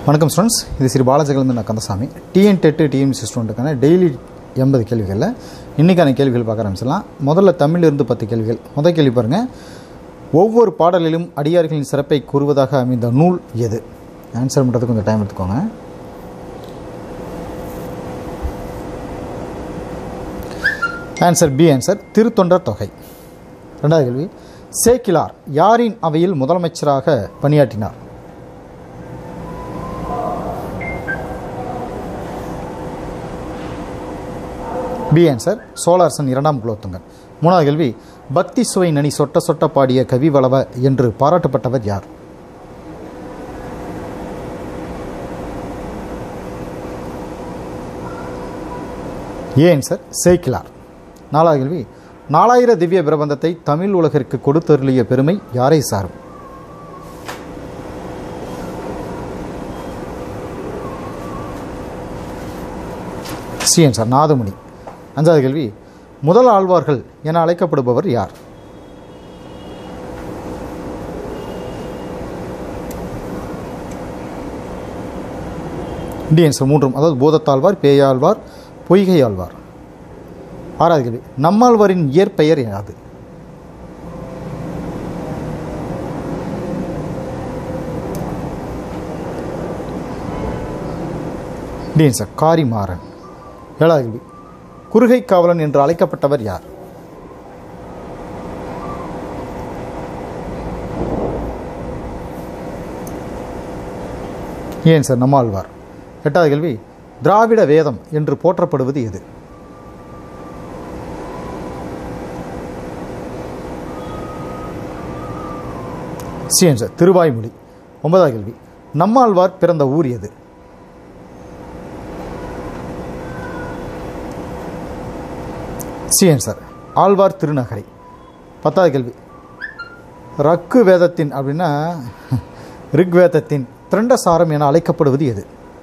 வணக்கம் ஸ்டூடெண்ட்ஸ் இது ஸ்ரீ பாலஜகலந்து நான் கந்தசாமி டிஎன் டெட்டு டிஎம்சி ஸ்டூடெண்ட்டுக்கான டெய்லி எண்பது கேள்விகளில் இன்றைக்கான கேள்விகள் பார்க்க ஆரம்பிச்சிடலாம் முதல்ல தமிழிலிருந்து பத்து கேள்விகள் முதல் கேள்வி பாருங்கள் ஒவ்வொரு பாடலிலும் அடியார்களின் சிறப்பை கூறுவதாக அமைந்த நூல் எது ஆன்சர் பண்ணுறதுக்கு கொஞ்சம் டைம் எடுத்துக்கோங்க ஆன்சர் பி ஆன்சர் திருத்தொண்டர் தொகை ரெண்டாவது கேள்வி சேக்கிலார் யாரின் அவையில் முதலமைச்சராக பணியாற்றினார் பி ஆன்சர் சோழரசன் இரண்டாம் குலோத்துங்கன் மூணாவது கேள்வி பக்தி சுவை நனி சொட்ட சொட்ட பாடிய கவி வளவ என்று பாராட்டப்பட்டவர் யார் ஏ ஆன்சர் சேக்கிலார் நாலாவது கேள்வி நாலாயிர திவ்ய பிரபந்தத்தை தமிழ் உலகிற்கு கொடுத்தருளிய பெருமை யாரை சாரும் சி ஆன்சர் நாதமுனி அஞ்சாவது கேள்வி முதல் ஆழ்வார்கள் என அழைக்கப்படுபவர் யார் டி ஆன்சர் மூன்றும் அதாவது பூதத்தாழ்வார் பேயாழ்வார் பொய்கை ஆழ்வார் ஆறாவது கேள்வி நம்மாழ்வாரின் இயற்பெயர் யாது டி ஆன்சர் காரிமாறன் ஏழாவது கேள்வி குறுகை காவலன் என்று அழைக்கப்பட்டவர் யார் ஏன் சார் நம்மாழ்வார் எட்டாவது கேள்வி திராவிட வேதம் என்று போற்றப்படுவது எது சிஎன் சார் திருவாய்மொழி ஒன்பதாவது கேள்வி நம்மாழ்வார் பிறந்த ஊர் எது சிஎன் சார் ஆழ்வார் திருநகரை பத்தாவது கேள்வி ரக்கு வேதத்தின் அப்படின்னா ரிக்வேதத்தின் திரண்டசாரம் என அழைக்கப்படுவது எது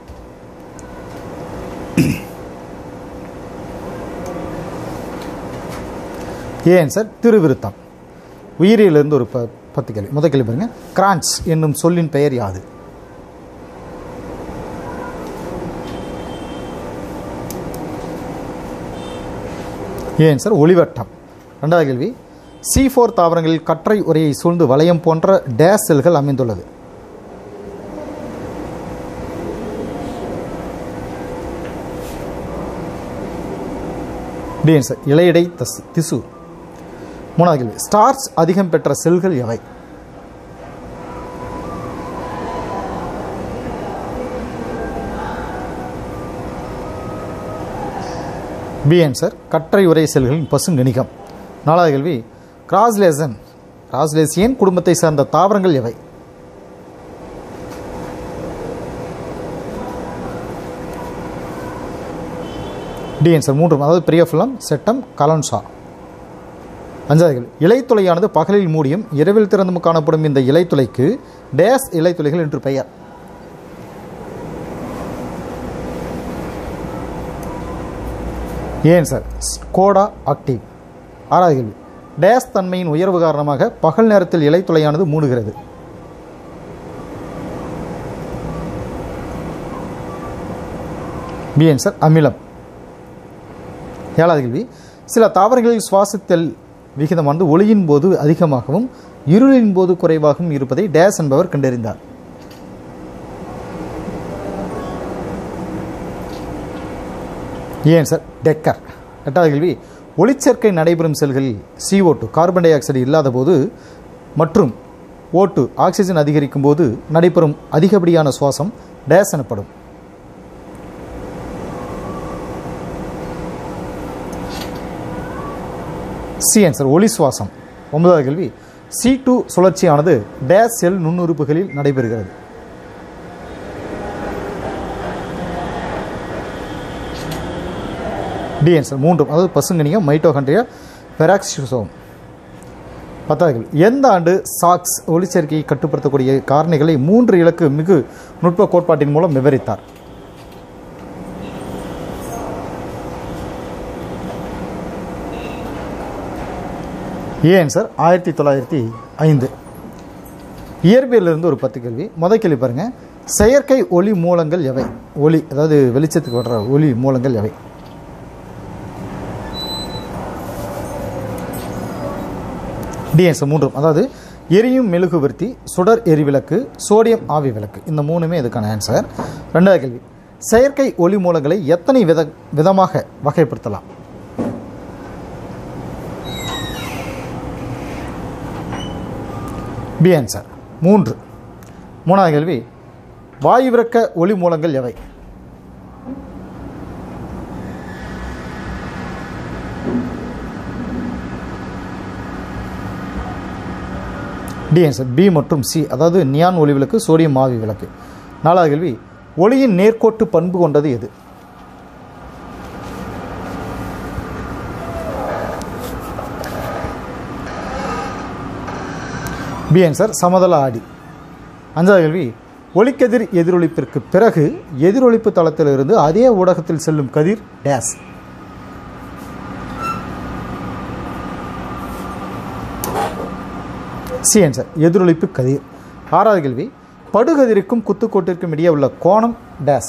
ஏன் சார் திருவிருத்தம் உயிரியலிருந்து ஒரு ப பத்து கேள்வி முதல் கேள்வி பாருங்க கிரான்ஸ் என்னும் சொல்லின் பெயர் யாது ஏன் சார் ஒளிவட்டம் ரெண்டாவது கேள்வி சி ஃபோர் தாவரங்களில் கற்றை உரையை சூழ்ந்து வளையம் போன்ற டேஸ் செல்கள் அமைந்துள்ளது டி சார் இலையடை தஸ் திசு மூணாவது கேள்வி ஸ்டார்ச் அதிகம் பெற்ற செல்கள் எவை பி ஆன்சர் கற்றை உரை செல்களின் பசுங்கணிகம் நாலாவது கேள்வி கிராஸ்லேசன் கிராஸ்லேசியன் குடும்பத்தை சார்ந்த தாவரங்கள் எவை டி ஆன்சர் மூன்று அதாவது பிரியஃபுலம் செட்டம் கலன்சா அஞ்சாவது கேள்வி இலைத்துளையானது பகலில் மூடியும் இரவில் திறந்தும் காணப்படும் இந்த இலைத்துளைக்கு டேஸ் இலைத்துளைகள் என்று பெயர் ஏன் சார் ஸ்கோடா ஆக்டிவ் ஆறாவது கேள்வி டேஸ் தன்மையின் உயர்வு காரணமாக பகல் நேரத்தில் இலைத்துளையானது மூடுகிறது பி சார் அமிலம் ஏழாவது கேள்வி சில தாவரங்களில் சுவாசித்தல் விகிதமானது ஒளியின் போது அதிகமாகவும் இருளின் போது குறைவாகவும் இருப்பதை டேஸ் என்பவர் கண்டறிந்தார் ஏன் சார் டெக்கர் எட்டாவது கேள்வி ஒளிச்சேர்க்கை நடைபெறும் செல்களில் CO2 two carbon di oxide இல்லாத போது மற்றும் ஓட்டு ஆக்சிஜன் அதிகரிக்கும் போது நடைபெறும் அதிகப்படியான சுவாசம் டேஸ் எனப்படும் சி ஆன்சர் ஒளி சுவாசம் ஒன்பதாவது கேள்வி சி டூ சுழற்சியானது டேஸ் செல் நுண்ணுறுப்புகளில் நடைபெறுகிறது டி ஆன்சர் மூன்றும் அதாவது பசுங்கனியம் மைட்டோகண்ட்ரியா பெராக்சிசோம் பத்தாவது கேள்வி எந்த ஆண்டு சாக்ஸ் ஒளிச்சேர்க்கையை கட்டுப்படுத்தக்கூடிய காரணிகளை மூன்று இலக்கு மிகு நுட்ப கோட்பாட்டின் மூலம் விவரித்தார் ஏன் சார் ஆயிரத்தி தொள்ளாயிரத்தி ஐந்து இயற்பியலிருந்து ஒரு பத்து கேள்வி முதல் கேள்வி பாருங்கள் செயற்கை ஒளி மூலங்கள் எவை ஒளி அதாவது வெளிச்சத்துக்கு வர்ற ஒளி மூலங்கள் எவை டிஎன்ஸ் மூன்றும் அதாவது எரியும் மெழுகுவர்த்தி சுடர் எரிவிளக்கு சோடியம் ஆவி விளக்கு இந்த மூணுமே இதுக்கான ஆன்சர் ரெண்டாவது கேள்வி செயற்கை ஒளி மூலங்களை எத்தனை வித விதமாக வகைப்படுத்தலாம் பி ஆன்சர் மூன்று மூணாவது கேள்வி வாயுவிறக்க ஒளி மூலங்கள் எவை டி ஆன்சர் பி மற்றும் சி அதாவது நியான் ஒளி விளக்கு சோடியம் ஆவி விளக்கு நாலாவது கேள்வி ஒளியின் நேர்கோட்டு பண்பு கொண்டது எது பி ஆன்சர் சமதள ஆடி அஞ்சாவது கேள்வி ஒளிக்கதிர் எதிரொலிப்பிற்கு பிறகு எதிரொலிப்பு தளத்திலிருந்து அதே ஊடகத்தில் செல்லும் கதிர் டேஸ் சி ஆன்சர் எதிரொலிப்பு கதிர் ஆறாவது கேள்வி படுகதிருக்கும் குத்துக்கோட்டிற்கும் இடையே உள்ள கோணம் டேஸ்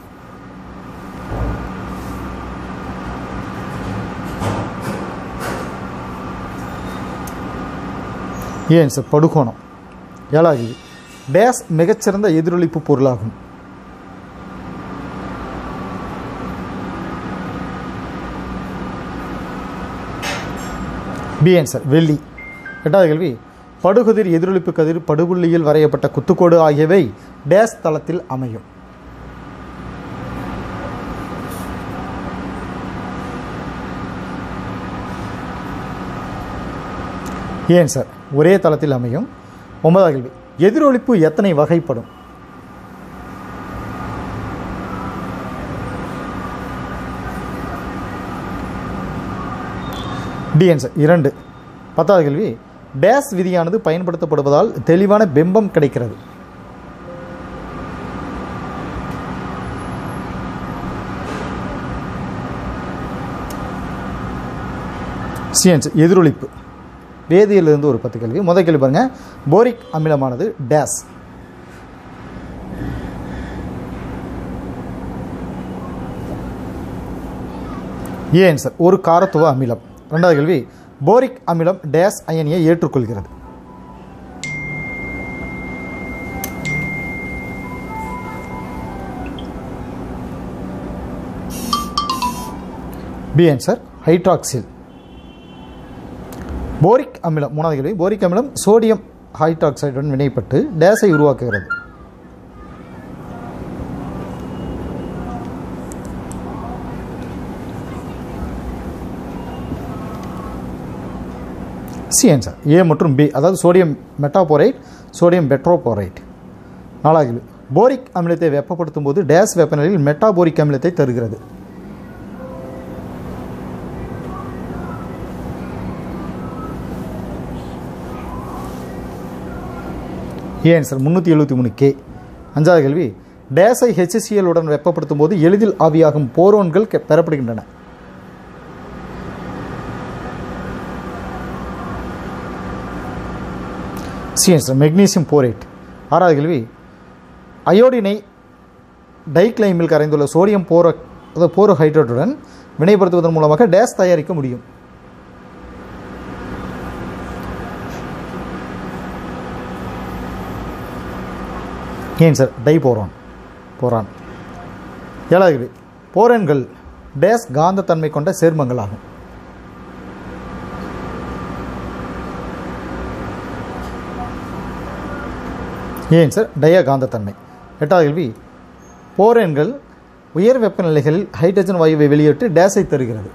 ஏ ஆன்சர் படுகோணம் ஏழாவது கேள்வி டேஸ் மிகச்சிறந்த எதிரொலிப்பு பொருளாகும் பி ஆன்சர் வெள்ளி எட்டாவது கேள்வி படுகதிர் எதிரொலிப்பு கதிர் படுபுள்ளியில் வரையப்பட்ட குத்துக்கோடு ஆகியவை டேஸ் தளத்தில் அமையும் ஏன் சார் ஒரே தளத்தில் அமையும் ஒன்பதாவது கேள்வி எதிரொலிப்பு எத்தனை வகைப்படும் டி ஆன்சர் இரண்டு பத்தாவது கேள்வி டேஸ் விதியானது பயன்படுத்தப்படுவதால் தெளிவான பிம்பம் கிடைக்கிறது சியன்ஸ் எதிரொலிப்பு வேதியிலிருந்து ஒரு பத்து கேள்வி முதல் கேள்வி பாருங்க போரிக் அமிலமானது டேஸ் ஏன் சார் ஒரு காரத்துவ அமிலம் ரெண்டாவது கேள்வி போரிக் அமிலம் டேஸ் அயனியை ஏற்றுக்கொள்கிறது பி ஆன்சர் ஹைட்ராக்சில் போரிக் அமிலம் மூணாவது கேள்வி போரிக் அமிலம் சோடியம் ஹைட்ராக்சைடுடன் வினைப்பட்டு டேஸை உருவாக்குகிறது சி ஆன்சர் ஏ மற்றும் பி அதாவது சோடியம் மெட்டாபோரைட் சோடியம் பெட்ரோபோரைட் நாலாவது கேள்வி போரிக் அமிலத்தை வெப்பப்படுத்தும் போது டேஸ் வெப்பநிலையில் மெட்டாபோரிக் அமிலத்தை தருகிறது ஏன் சார் முந்நூற்றி எழுபத்தி மூணு கே அஞ்சாவது கேள்வி டேஸை HCl உடன் வெப்பப்படுத்தும் போது எளிதில் ஆவியாகும் போரோன்கள் கெ- பெறப்படுகின்றன சிஎன்ஸ் மெக்னீசியம் போரேட் ஆறாவது கேள்வி அயோடினை டைக்ளைமில் கரைந்துள்ள சோடியம் போரோ அதாவது போரோ ஹைட்ரேட்டுடன் வினைப்படுத்துவதன் மூலமாக டேஸ் தயாரிக்க முடியும் ஏன் சார் டை போரான் போரான் ஏழாவது கேள்வி போரன்கள் டேஸ் காந்தத்தன்மை கொண்ட சேர்மங்கள் ஆகும் ஏன் சார் டய காந்தத்தன்மை எட்டாவது கேள்வி போரன்கள் உயர் வெப்பநிலைகளில் ஹைட்ரஜன் வாயுவை வெளியிட்டு டேஸை தருகிறது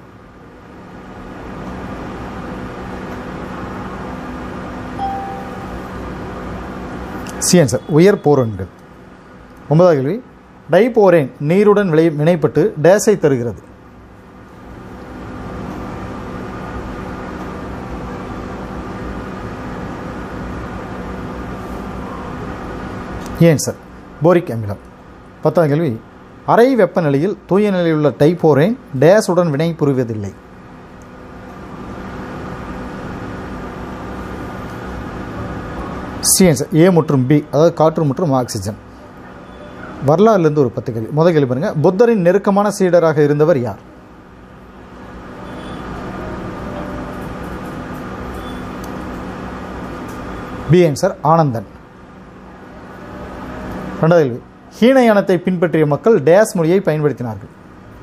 சிஎன் சார் உயர் போரன்கள் ஒன்பதாவது கேள்வி டைபோரேன் நீருடன் விளை வினைப்பட்டு டேஸை தருகிறது ஏன் சார் போரிக் அமிலம் பத்தாவது கேள்வி அறை வெப்பநிலையில் தூய நிலையில் உள்ள டைபோரேன் டேஸுடன் வினை புரிவதில்லை சிஎன்ஸ் ஏ மற்றும் பி அதாவது காற்று மற்றும் ஆக்சிஜன் வரலாறுலேருந்து ஒரு பத்து கேள்வி முதல் கேள்வி பாருங்க புத்தரின் நெருக்கமான சீடராக இருந்தவர் யார் பி ஆன்சர் ஆனந்தன் ரெண்டாவது கேள்வி ஹீனயானத்தை பின்பற்றிய மக்கள் டேஸ் மொழியை பயன்படுத்தினார்கள்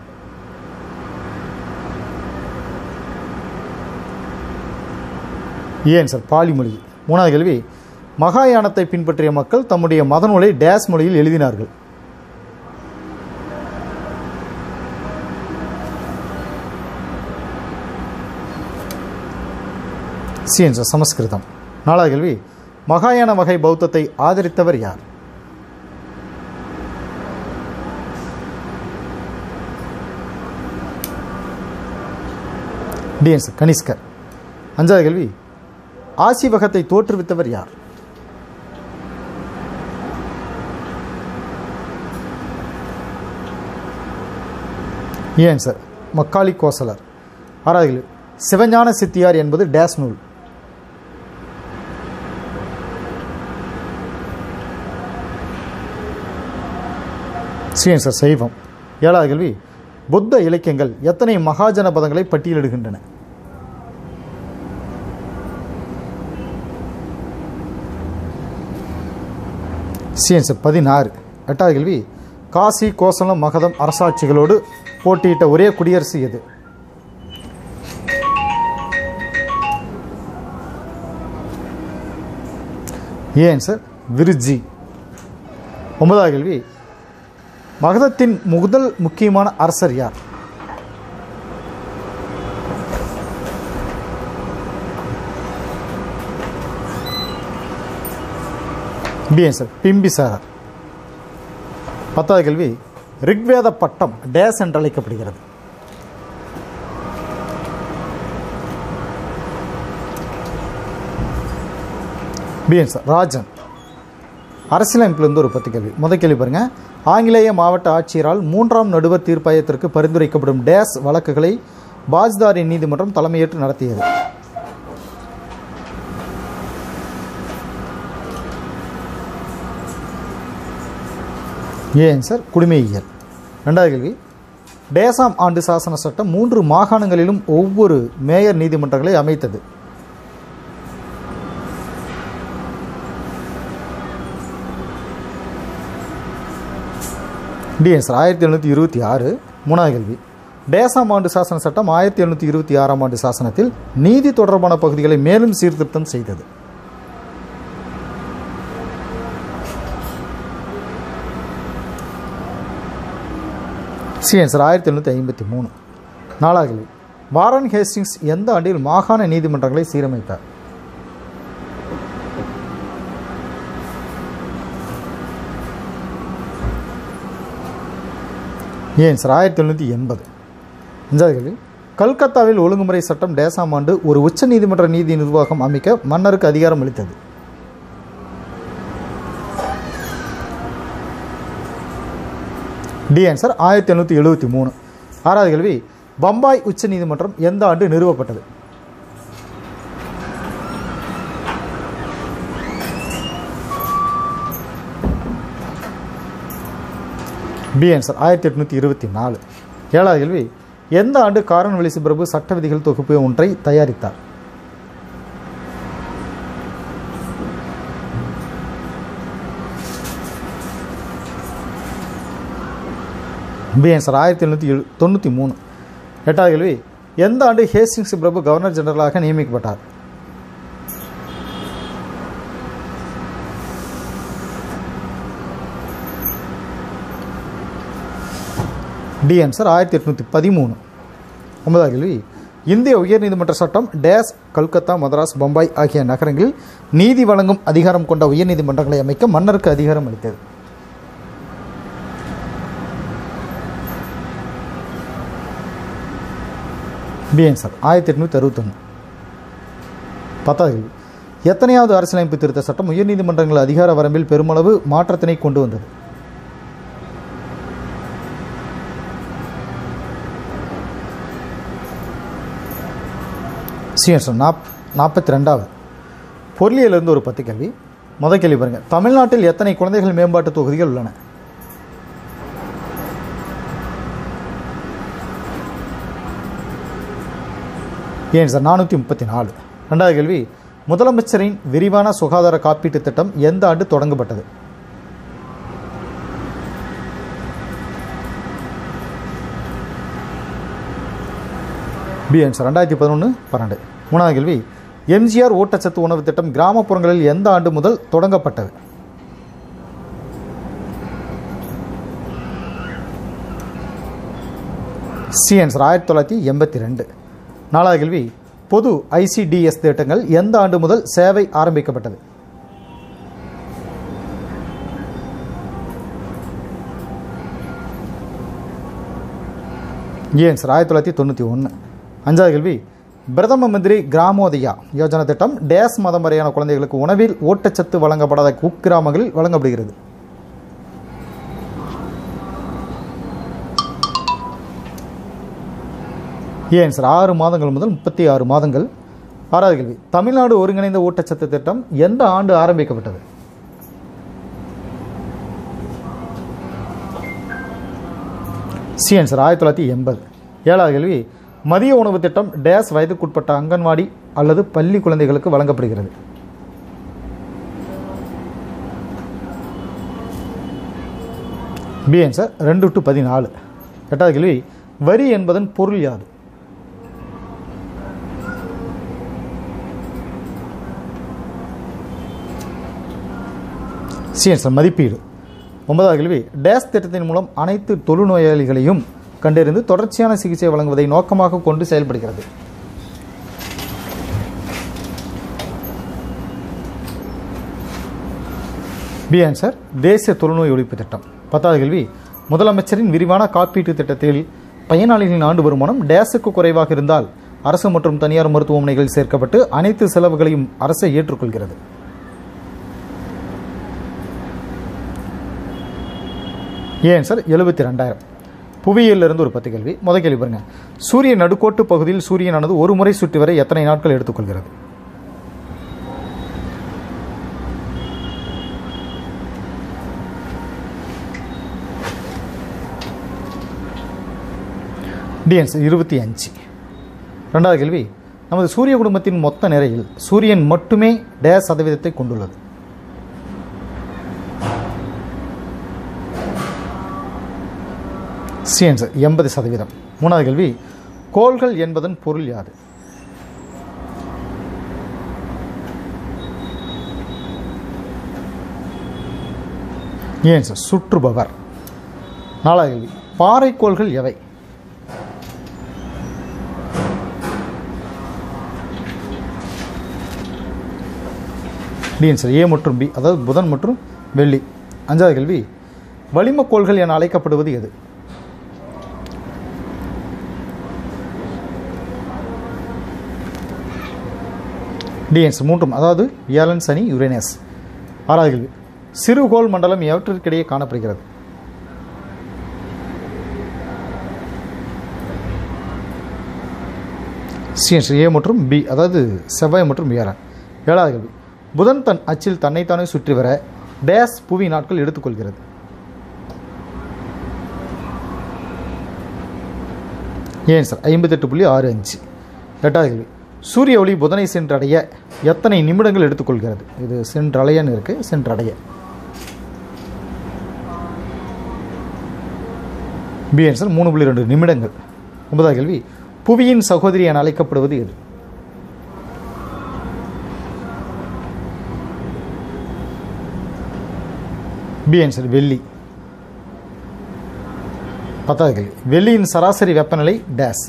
ஏன் சார் பாலி மொழி மூணாவது கேள்வி மகாயானத்தை பின்பற்றிய மக்கள் தம்முடைய மத நூலை டேஸ் மொழியில் எழுதினார்கள் சி சார் சமஸ்கிருதம் நாலாவது கேள்வி மகாயான வகை பௌத்தத்தை ஆதரித்தவர் யார் டிஎன்ஸ் கனிஷ்கர் அஞ்சாவது கேள்வி ஆசிவகத்தை தோற்றுவித்தவர் யார் ஏன் சார் மக்காளி கோசலர் ஆறாவது கேள்வி சிவஞான சித்தியார் என்பது டேஸ் நூல் சீன் சார் சைவம் ஏழாவது கேள்வி புத்த இலக்கியங்கள் எத்தனை மகாஜன பதங்களை பட்டியலிடுகின்றன சிஎன்ஸ் பதினாறு எட்டாவது கேள்வி காசி கோசலம் மகதம் அரசாட்சிகளோடு போட்டியிட்ட ஒரே குடியரசு எது ஏன் சார் விருஜி ஒன்பதாவது கேள்வி மகதத்தின் முதல் முக்கியமான அரசர் யார் பிஎன் சார் பிம்பிசாரர் பத்தாவது கேள்வி ரிக்வேத பட்டம் டேஸ் என்று அழைக்கப்படுகிறது பிஎன் சார் ராஜன் அரசியலமைப்பிலிருந்து ஒரு பத்து கேள்வி முதல் கேள்வி பாருங்க ஆங்கிலேய மாவட்ட ஆட்சியரால் மூன்றாம் நடுவர் தீர்ப்பாயத்திற்கு பரிந்துரைக்கப்படும் டேஸ் வழக்குகளை பாஜ்தாரி நீதிமன்றம் தலைமையேற்று நடத்தியது ஏன் சார் குடிமையியல் ரெண்டாவது கேள்வி டேசாம் ஆண்டு சாசன சட்டம் மூன்று மாகாணங்களிலும் ஒவ்வொரு மேயர் நீதிமன்றங்களை அமைத்தது டிஎஸ் ஆயிரத்தி எழுநூற்றி இருபத்தி ஆறு மூணாவது கேள்வி டேசாம் ஆண்டு சாசன சட்டம் ஆயிரத்தி எழுநூற்றி இருபத்தி ஆறாம் ஆண்டு சாசனத்தில் நீதி தொடர்பான பகுதிகளை மேலும் சீர்திருத்தம் செய்தது சிஎன்சர் ஆயிரத்தி எழுநூற்றி ஐம்பத்தி மூணு நாலாவது கேள்வி வாரன் ஹேஸ்டிங்ஸ் எந்த ஆண்டில் மாகாண நீதிமன்றங்களை சீரமைத்தார் ஏன் சார் ஆயிரத்தி எழுநூற்றி எண்பது அஞ்சாவது கேள்வி கல்கத்தாவில் ஒழுங்குமுறை சட்டம் டேசாம் ஆண்டு ஒரு உச்ச நீதிமன்ற நீதி நிர்வாகம் அமைக்க மன்னருக்கு அதிகாரம் அளித்தது டி ஆன்சர் ஆயிரத்தி எழுநூற்றி எழுபத்தி மூணு ஆறாவது கேள்வி பம்பாய் உச்ச நீதிமன்றம் எந்த ஆண்டு நிறுவப்பட்டது பி ஆன்சர் ஆயிரத்தி எட்நூற்றி இருபத்தி நாலு ஏழாவது கேள்வி எந்த ஆண்டு காரன்வெளி பிரபு சட்ட விதிகள் தொகுப்பு ஒன்றை தயாரித்தார் பி ஆன்சர் ஆயிரத்தி எழுநூற்றி எழு தொண்ணூற்றி மூணு எட்டாவது கேள்வி எந்த ஆண்டு ஹேஸ்டிங்ஸ் பிரபு கவர்னர் ஜெனரலாக நியமிக்கப்பட்டார் டி ஆன்சர் ஆயிரத்தி எட்நூற்றி பதிமூணு ஒன்பதாவது கேள்வி இந்திய உயர்நீதிமன்ற சட்டம் டேஸ் கல்கத்தா மதராஸ் பம்பாய் ஆகிய நகரங்களில் நீதி வழங்கும் அதிகாரம் கொண்ட உயர்நீதிமன்றங்களை அமைக்க மன்னருக்கு அதிகாரம் அளித்தது பி ஆன்சர் ஆயிரத்தி எட்நூற்றி அறுபத்தொன்று பத்தாவது கேள்வி எத்தனையாவது அரசியலமைப்பு திருத்த சட்டம் உயர்நீதிமன்றங்கள் அதிகார வரம்பில் பெருமளவு மாற்றத்தினை கொண்டு வந்தது சீனியர் நாப் நாற்பத்தி ரெண்டாவது பொருளியலிருந்து ஒரு பத்து கேள்வி முதல் கேள்வி பாருங்கள் தமிழ்நாட்டில் எத்தனை குழந்தைகள் மேம்பாட்டு தொகுதிகள் உள்ளன ஏன் சார் நானூற்றி முப்பத்தி நாலு ரெண்டாவது கேள்வி முதலமைச்சரின் விரிவான சுகாதார காப்பீட்டு திட்டம் எந்த ஆண்டு தொடங்கப்பட்டது பி ஆன்சர் ரெண்டாயிரத்தி பதினொன்று பன்னெண்டு மூணாவது கேள்வி எம்ஜிஆர் ஊட்டச்சத்து உணவு திட்டம் கிராமப்புறங்களில் எந்த ஆண்டு முதல் தொடங்கப்பட்டது சி ஆன்சர் ஆயிரத்தி தொள்ளாயிரத்தி எண்பத்தி ரெண்டு நாலாவது கேள்வி பொது ஐசிடிஎஸ் திட்டங்கள் எந்த ஆண்டு முதல் சேவை ஆரம்பிக்கப்பட்டது ஏன் சார் ஆயிரத்தி தொள்ளாயிரத்தி தொண்ணூற்றி ஒன்று அஞ்சாவது கேள்வி பிரதம மந்திரி கிராமோதயா யோஜனா திட்டம் டேஸ் மதம் வரையான குழந்தைகளுக்கு உணவில் ஊட்டச்சத்து வழங்கப்படாத குக்கிராமங்களில் வழங்கப்படுகிறது ஏன் சார் ஆறு மாதங்கள் முதல் முப்பத்தி ஆறு மாதங்கள் ஆறாவது கேள்வி தமிழ்நாடு ஒருங்கிணைந்த ஊட்டச்சத்து திட்டம் எந்த ஆண்டு ஆரம்பிக்கப்பட்டது சி ஆன்சர் ஆயிரத்தி தொள்ளாயிரத்தி எண்பது ஏழாவது கேள்வி மதிய உணவு திட்டம் டேஸ் வயதுக்குட்பட்ட அங்கன்வாடி அல்லது பள்ளி குழந்தைகளுக்கு வழங்கப்படுகிறது பி ஆன்சர் ரெண்டு டு பதினாலு எட்டாவது கேள்வி வரி என்பதன் பொருள் யாது சி ஆன்சர் மதிப்பீடு ஒன்பதாவது கேள்வி டேஸ் திட்டத்தின் மூலம் அனைத்து தொழுநோயாளிகளையும் கண்டறிந்து தொடர்ச்சியான சிகிச்சை வழங்குவதை நோக்கமாக கொண்டு செயல்படுகிறது பி ஆன்சர் தேசிய தொழுநோய் ஒழிப்பு திட்டம் பத்தாவது கேள்வி முதலமைச்சரின் விரிவான காப்பீட்டு திட்டத்தில் பயனாளிகளின் ஆண்டு வருமானம் டேஸுக்கு குறைவாக இருந்தால் அரசு மற்றும் தனியார் மருத்துவமனைகளில் சேர்க்கப்பட்டு அனைத்து செலவுகளையும் அரசை ஏற்றுக்கொள்கிறது ஏன் சார் எழுபத்தி ரெண்டாயிரம் புவியியலிருந்து ஒரு பத்து கேள்வி முதல் கேள்வி பாருங்க சூரிய நடுக்கோட்டு பகுதியில் சூரியனானது ஒரு முறை சுற்றி வர எத்தனை நாட்கள் எடுத்துக்கொள்கிறது டிஎன்ஸ் இருபத்தி அஞ்சு ரெண்டாவது கேள்வி நமது சூரிய குடும்பத்தின் மொத்த நிறையில் சூரியன் மட்டுமே டேஸ் சதவீதத்தை கொண்டுள்ளது சி ஆன்சர் எண்பது சதவீதம் மூணாவது கேள்வி கோள்கள் என்பதன் பொருள் யாது ஏன் சார் சுற்றுபவர் நாலாவது கேள்வி பாறைக்கோள்கள் எவை டி ஆன்சர் ஏ மற்றும் பி அதாவது புதன் மற்றும் வெள்ளி அஞ்சாவது கேள்வி வளிமக்கோள்கள் என அழைக்கப்படுவது எது டிஎன்ஸ் மூன்றும் அதாவது வியாழன் சனி யுரேனஸ் ஆறாவது கேள்வி சிறுகோள் மண்டலம் எவற்றிற்கிடையே காணப்படுகிறது சிஎன்ஸ் ஏ மற்றும் பி அதாவது செவ்வாய் மற்றும் வியாழன் ஏழாவது கேள்வி புதன் தன் அச்சில் தன்னைத்தானே சுற்றி வர டேஸ் புவி நாட்கள் எடுத்துக்கொள்கிறது ஏன் சார் ஐம்பத்தெட்டு புள்ளி ஆறு அஞ்சு எட்டாவது கேள்வி சூரிய ஒளி புதனை சென்றடைய எத்தனை நிமிடங்கள் எடுத்துக்கொள்கிறது இது சென்றடையன்னு இருக்குது சென்றடைய பி ஆன்சர் மூணு புள்ளி ரெண்டு நிமிடங்கள் ஒன்பதாவது கேள்வி புவியின் சகோதரி என அழைக்கப்படுவது எது பி ஆன்சர் வெள்ளி பத்தாவது கேள்வி வெள்ளியின் சராசரி வெப்பநிலை டேஸ்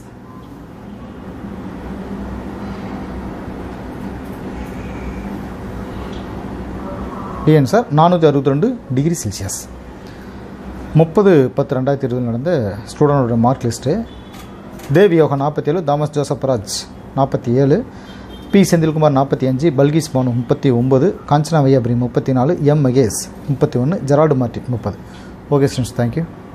டிஎன் சார் நானூற்றி அறுபத்தி ரெண்டு டிகிரி செல்சியஸ் முப்பது பத்து ரெண்டாயிரத்தி இருபது நடந்த ஸ்டூடெண்டோட மார்க் லிஸ்ட்டு தேவி யோகா நாற்பத்தி ஏழு தாமஸ் ஜோசப் ராஜ் நாற்பத்தி ஏழு பி செந்தில்குமார் நாற்பத்தி அஞ்சு பல்கீஸ் பானு முப்பத்தி ஒம்பது காஞ்சனா வையாபுரி முப்பத்தி நாலு எம் மகேஷ் முப்பத்தி ஒன்று ஜெரால்டு மார்டின் முப்பது ஓகே ஸ்டூடெண்ட்ஸ் தேங்க்யூ